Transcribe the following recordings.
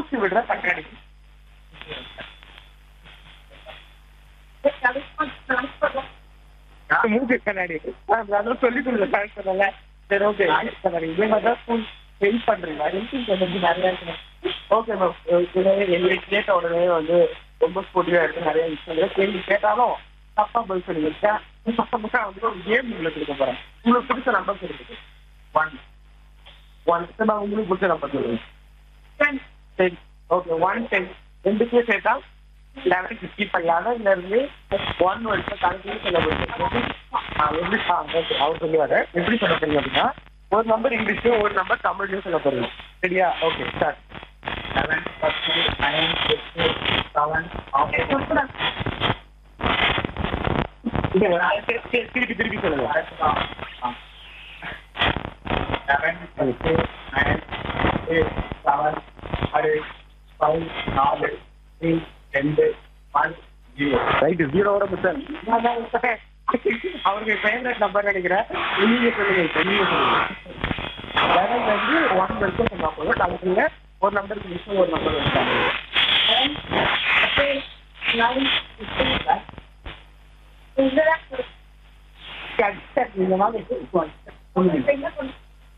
மூச்சு விடுற கண்ணாடி மூக்கு கண்ணாடி அதான் சொல்லி கொடுங்க சொல்லல சரி ஓகே கண்ணாடி இதே மாதிரி தான் ஸ்கூல் ஹெல்ப் பண்றீங்களா ஹெல்பிங் வந்து நிறைய இருக்கு ஓகே மேம் எங்களுக்கு கேட்ட உடனே வந்து ரொம்ப ஸ்போர்ட்டிவா இருக்கு நிறைய விஷயங்கள் கேள்வி கேட்டாலும் தப்பா பதில் சொல்லி வச்சேன் வந்து ஒரு கேம் உங்களுக்கு கொடுக்க போறேன் உங்களுக்கு பிடிச்ச நம்பர் சொல்லுங்க ஒன் ஒன் நான் உங்களுக்கு பிடிச்ச நம்பர் சொல்லுங்க சரி ஓகே ஒன் டென் ரெண்டுக்கும் சேர்த்தா லெவன் ஃபிஃப்டி ஃபைவ் லெவன்ல இருந்து ஒன் வருஷம் கணக்கு சொல்ல முடியும் எப்படி ஓகே அவர் சொல்லுவாரு எப்படி சொல்ல போறீங்க அப்படின்னா ஒரு நம்பர் இங்கிலீஷ்லயும் ஒரு நம்பர் தமிழ்லயும் சொல்ல போறீங்க சரியா ஓகே சார் லெவன் பத்து நைன் எட்டு செவன் திருப்பி திருப்பி சொல்லுங்க லெவன் பத்து நைன் எட்டு செவன் ஆறு ஃபைவ் நாலு த்ரீ ரெண்டு ஒன் ஜீரோ ரைட்டு ஜீரோவோட புத்தன் அவருக்கு ஃபேவரட் நம்பர் நினைக்கிறேன் நீங்க சொல்லுங்க இப்போ நீங்க சொல்லுங்க லெவன்ல இருந்து ஒன் வரைக்கும் சொன்னா போதும் கலக்குங்க ஒரு நம்பருக்கு மிஸ் ஒரு நம்பர் வச்சாங்க நீங்க வாங்க சொல்லுங்க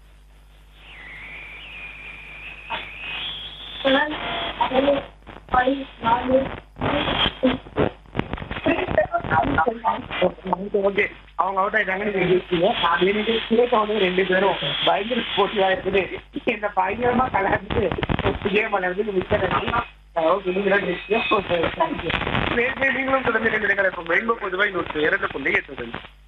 ஓகே அவங்க அவுட் ஆயிட்டாங்க நீங்க ஜெயிச்சீங்க அது நீங்க கேட்டவங்க ரெண்டு பேரும் பயங்கர ஸ்போர்ட்டிவா இருக்குது இந்த பயங்கரமா கலாச்சு கேம் விளையாடுறது மிச்சம் ஓகே நீங்களும் ஜெயிச்சீங்க நீங்களும் தொடர்ந்து ரெண்டு ரெண்டு ரெயின்போ பொதுவாக இன்னொரு இரண்டு புள்ளி எட்டு